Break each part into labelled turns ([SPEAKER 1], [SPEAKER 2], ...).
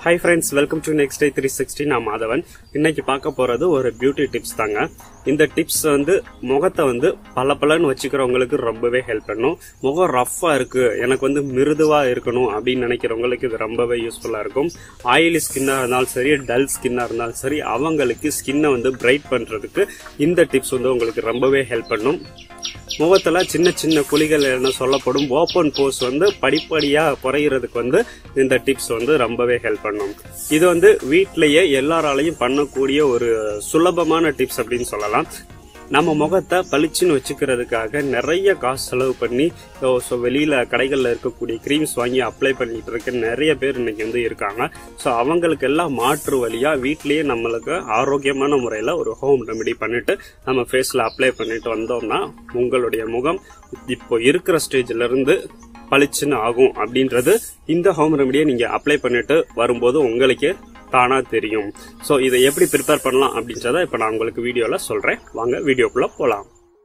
[SPEAKER 1] hi friends welcome to next day three sixty நான் மாதவன் இன்னைக்கு பார்க்க போறது ஒரு பியூட்டி டிப்ஸ் தாங்க இந்த டிப்ஸ் வந்து முகத்தை வந்து பளபளன்னு வச்சுக்கிறவங்களுக்கு ரொம்பவே ஹெல்ப் பண்ணும் முகம் ரஃப்பா இருக்கு எனக்கு வந்து மிருதுவா இருக்கணும் அப்படின்னு நினைக்கிறவங்களுக்கு இது ரொம்பவே யூஸ்ஃபுல்லா இருக்கும் ஆயிலி ஸ்கின்னா இருந்தாலும் சரி டல் ஸ்கின்னா இருந்தாலும் சரி அவங்களுக்கு ஸ்கின்னை வந்து பிரைட் பண்றதுக்கு இந்த டிப்ஸ் வந்து உங்களுக்கு ரொம்பவே ஹெல்ப் பண்ணும் முகத்துல சின்ன சின்ன குழிகள் என சொல்லப்படும் ஓப்பன் போஸ் வந்து படிப்படியா குறையிறதுக்கு வந்து இந்த டிப்ஸ் வந்து ரொம்பவே ஹெல்ப் பண்ணும் இது வந்து வீட்லயே எல்லாராலையும் பண்ணக்கூடிய ஒரு சுலபமான டிப்ஸ் அப்படின்னு சொல்லலாம் நம்ம முகத்தை பளிச்சுன்னு வச்சுக்கிறதுக்காக நிறைய காசு செலவு பண்ணி ஸோ வெளியில கடைகளில் இருக்கக்கூடிய க்ரீம்ஸ் வாங்கி அப்ளை பண்ணிட்டு இருக்க நிறைய பேர் இன்னைக்கு வந்து இருக்காங்க ஸோ அவங்களுக்கு எல்லாம் மாற்று வழியா வீட்லயே நம்மளுக்கு ஆரோக்கியமான முறையில் ஒரு ஹோம் ரெமெடி பண்ணிட்டு நம்ம ஃபேஸ்ல அப்ளை பண்ணிட்டு வந்தோம்னா உங்களுடைய முகம் இப்போ இருக்கிற ஸ்டேஜ்ல இருந்து பளிச்சுன்னு ஆகும் அப்படின்றது இந்த ஹோம் ரெமெடியை நீங்க அப்ளை பண்ணிட்டு வரும்போது உங்களுக்கே தானா தெரியும் ஸோ இதை எப்படி ப்ரிப்பேர் பண்ணலாம் அப்படின்றத இப்போ நான் உங்களுக்கு வீடியோல சொல்றேன் வாங்க வீடியோக்குள்ள போலாம்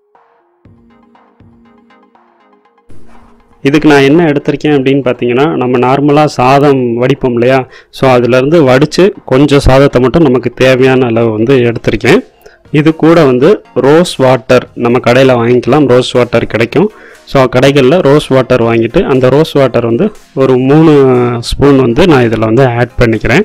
[SPEAKER 1] இதுக்கு நான் என்ன எடுத்திருக்கேன் அப்படின்னு பார்த்தீங்கன்னா நம்ம நார்மலாக சாதம் வடிப்போம் இல்லையா ஸோ அதுலேருந்து வடித்து கொஞ்சம் சாதத்தை மட்டும் நமக்கு தேவையான அளவு வந்து எடுத்திருக்கேன் இது கூட வந்து ரோஸ் வாட்டர் நம்ம கடையில் வாங்கிக்கலாம் ரோஸ் வாட்டர் கிடைக்கும் ஸோ கடைகளில் ரோஸ் வாட்டர் வாங்கிட்டு அந்த ரோஸ் வாட்டர் வந்து ஒரு மூணு ஸ்பூன் வந்து நான் இதில் வந்து ஆட் பண்ணிக்கிறேன்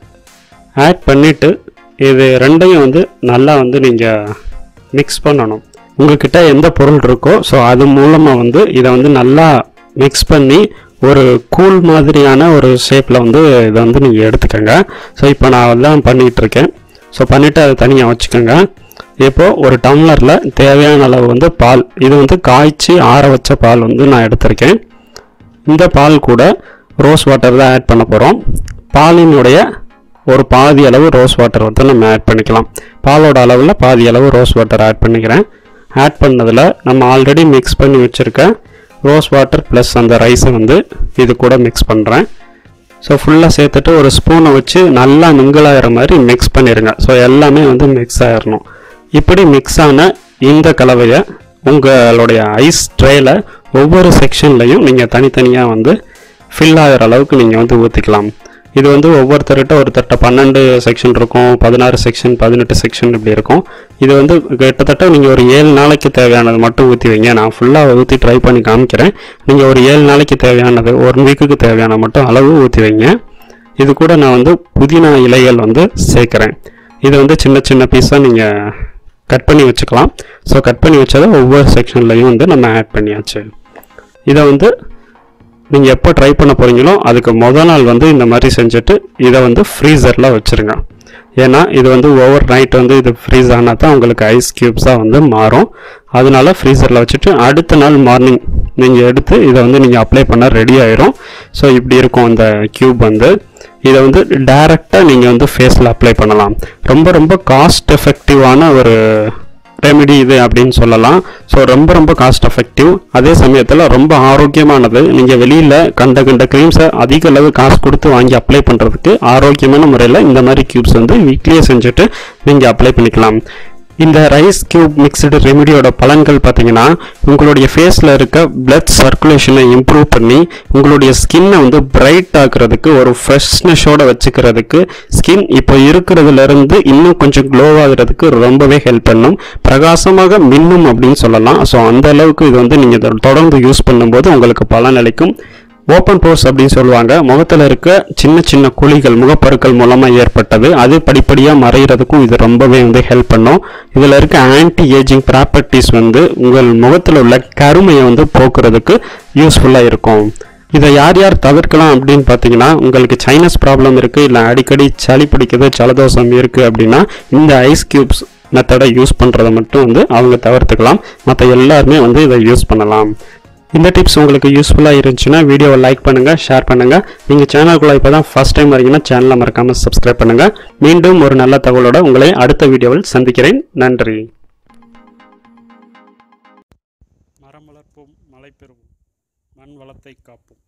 [SPEAKER 1] ஆட் பண்ணிவிட்டு இது ரெண்டையும் வந்து நல்லா வந்து நீங்கள் மிக்ஸ் பண்ணணும் உங்ககிட்ட எந்த பொருள் இருக்கோ ஸோ அது மூலமாக வந்து இதை வந்து நல்லா மிக்ஸ் பண்ணி ஒரு கூழ் மாதிரியான ஒரு ஷேப்பில் வந்து இதை வந்து நீங்கள் எடுத்துக்கோங்க ஸோ இப்போ நான் தான் பண்ணிகிட்டு இருக்கேன் ஸோ பண்ணிவிட்டு அதை தனியாக வச்சுக்கோங்க இப்போது ஒரு டம்ளரில் தேவையான அளவு வந்து பால் இது வந்து காய்ச்சி ஆற வச்ச பால் வந்து நான் எடுத்திருக்கேன் இந்த பால் கூட ரோஸ் வாட்டர் தான் ஆட் பண்ண போகிறோம் பாலினுடைய ஒரு பாதி அளவு ரோஸ் வாட்டர் வந்து நம்ம ஆட் பண்ணிக்கலாம் பாலோட அளவில் பாதி அளவு ரோஸ் வாட்டர் ஆட் பண்ணிக்கிறேன் ஆட் பண்ணதில் நம்ம ஆல்ரெடி மிக்ஸ் பண்ணி வச்சுருக்க ரோஸ் வாட்டர் ப்ளஸ் அந்த ரைஸை வந்து இது கூட மிக்ஸ் பண்ணுறேன் ஸோ ஃபுல்லாக சேர்த்துட்டு ஒரு ஸ்பூனை வச்சு நல்லா மிங்கிள் ஆகிற மாதிரி மிக்ஸ் பண்ணிடுங்க ஸோ எல்லாமே வந்து மிக்ஸ் ஆகிடணும் இப்படி மிக்ஸ் ஆன இந்த கலவையை உங்களுடைய ஐஸ் ட்ரேயில் ஒவ்வொரு செக்ஷன்லையும் நீங்கள் தனித்தனியாக வந்து ஃபில் ஆகிற அளவுக்கு நீங்கள் வந்து ஊற்றிக்கலாம் இது வந்து ஒவ்வொருத்தர்கிட்ட ஒருத்தர்கிட்ட பன்னெண்டு செக்ஷன் இருக்கும் பதினாறு செக்ஷன் பதினெட்டு செக்ஷன் இப்படி இருக்கும் இது வந்து கிட்டத்தட்ட நீங்கள் ஒரு ஏழு நாளைக்கு தேவையானது மட்டும் ஊற்றி வைங்க நான் ஃபுல்லாக ஊற்றி ட்ரை பண்ணி காமிக்கிறேன் நீங்கள் ஒரு ஏழு நாளைக்கு தேவையானது ஒரு வீக்குக்கு தேவையான மட்டும் அளவு ஊற்றி வைங்க இது கூட நான் வந்து புதினா இலைகள் வந்து சேர்க்குறேன் இது வந்து சின்ன சின்ன பீஸாக நீங்கள் கட் பண்ணி வச்சுக்கலாம் ஸோ கட் பண்ணி வச்சதை ஒவ்வொரு செக்ஷன்லையும் வந்து நம்ம ஆட் பண்ணியாச்சு இதை வந்து நீங்கள் எப்போ ட்ரை பண்ண போகிறீங்களோ அதுக்கு முத நாள் வந்து இந்த மாதிரி செஞ்சுட்டு இதை வந்து ஃப்ரீசரில் வச்சுருங்க ஏன்னா இது வந்து ஓவர் நைட் வந்து இது ஃப்ரீஸ் ஆனால் தான் உங்களுக்கு ஐஸ் க்யூப்ஸாக வந்து மாறும் அதனால ஃப்ரீசரில் வச்சுட்டு அடுத்த நாள் மார்னிங் நீங்கள் எடுத்து இதை வந்து நீங்கள் அப்ளை பண்ண ரெடி ஆயிரும் ஸோ இப்படி இருக்கும் அந்த க்யூப் வந்து இதை வந்து டைரெக்டாக நீங்கள் வந்து ஃபேஸில் அப்ளை பண்ணலாம் ரொம்ப ரொம்ப காஸ்ட் எஃபெக்டிவான ஒரு ரெமெடி இது அப்படின்னு சொல்லலாம் ஸோ ரொம்ப ரொம்ப காஸ்ட் எஃபெக்டிவ் அதே சமயத்தில் ரொம்ப ஆரோக்கியமானது நீங்கள் வெளியில் கண்ட கண்ட க்ரீம்ஸை அதிக அளவு காசு கொடுத்து வாங்கி அப்ளை பண்ணுறதுக்கு ஆரோக்கியமான முறையில் இந்த மாதிரி க்யூப்ஸ் வந்து வீட்லேயே செஞ்சுட்டு நீங்கள் அப்ளை பண்ணிக்கலாம் இந்த ரைஸ் கியூப் மிக்சடு ரெமிடியோட பலன்கள் பார்த்தீங்கன்னா உங்களுடைய ஃபேஸில் இருக்க பிளட் சர்க்குலேஷனை இம்ப்ரூவ் பண்ணி உங்களுடைய ஸ்கின்னை வந்து பிரைட் ஆக்குறதுக்கு ஒரு ஃப்ரெஷ்னஸோட வச்சுக்கிறதுக்கு ஸ்கின் இப்போ இருக்கிறதுல இருந்து இன்னும் கொஞ்சம் க்ளோ ஆகுறதுக்கு ரொம்பவே ஹெல்ப் பண்ணும் பிரகாசமாக மின்னும் அப்படின்னு சொல்லலாம் ஸோ அந்த அளவுக்கு இது வந்து நீங்கள் தொடர்ந்து யூஸ் பண்ணும்போது உங்களுக்கு பலன் அளிக்கும் ஓப்பன் போர்ஸ் அப்படின்னு சொல்லுவாங்க முகத்தில் இருக்க சின்ன சின்ன குழிகள் முகப்பருக்கள் மூலமாக ஏற்பட்டது அது படிப்படியாக மறைகிறதுக்கும் இது ரொம்பவே வந்து ஹெல்ப் பண்ணும் இதில் இருக்க ஆன்டி ஏஜிங் ப்ராப்பர்ட்டிஸ் வந்து உங்கள் முகத்தில் உள்ள கருமையை வந்து போக்குறதுக்கு யூஸ்ஃபுல்லாக இருக்கும் இதை யார் யார் தவிர்க்கலாம் அப்படின்னு பார்த்தீங்கன்னா உங்களுக்கு சைனஸ் ப்ராப்ளம் இருக்குது இல்லை அடிக்கடி சளி பிடிக்குது ஜலதோஷம் இருக்குது அப்படின்னா இந்த ஐஸ் கியூப்ஸ் மெத்தடை யூஸ் பண்ணுறதை மட்டும் வந்து அவங்க தவிர்த்துக்கலாம் மற்ற எல்லாருமே வந்து இதை யூஸ் பண்ணலாம் இந்த டிப்ஸ் உங்களுக்கு யூஸ்ஃபுல்லாக இருந்துச்சுன்னா வீடியோவை லைக் பண்ணுங்கள் ஷேர் பண்ணுங்கள் நீங்கள் சேனலுக்குள்ளே இப்போ தான் ஃபஸ்ட் டைம் வரீங்கன்னா சேனலை மறக்காமல் சப்ஸ்கிரைப் பண்ணுங்கள் மீண்டும் ஒரு நல்ல தகவலோட உங்களை அடுத்த வீடியோவில் சந்திக்கிறேன் நன்றி மரம் வளர்ப்போம் மழை பெறுவோம் மண் வளத்தை காப்போம்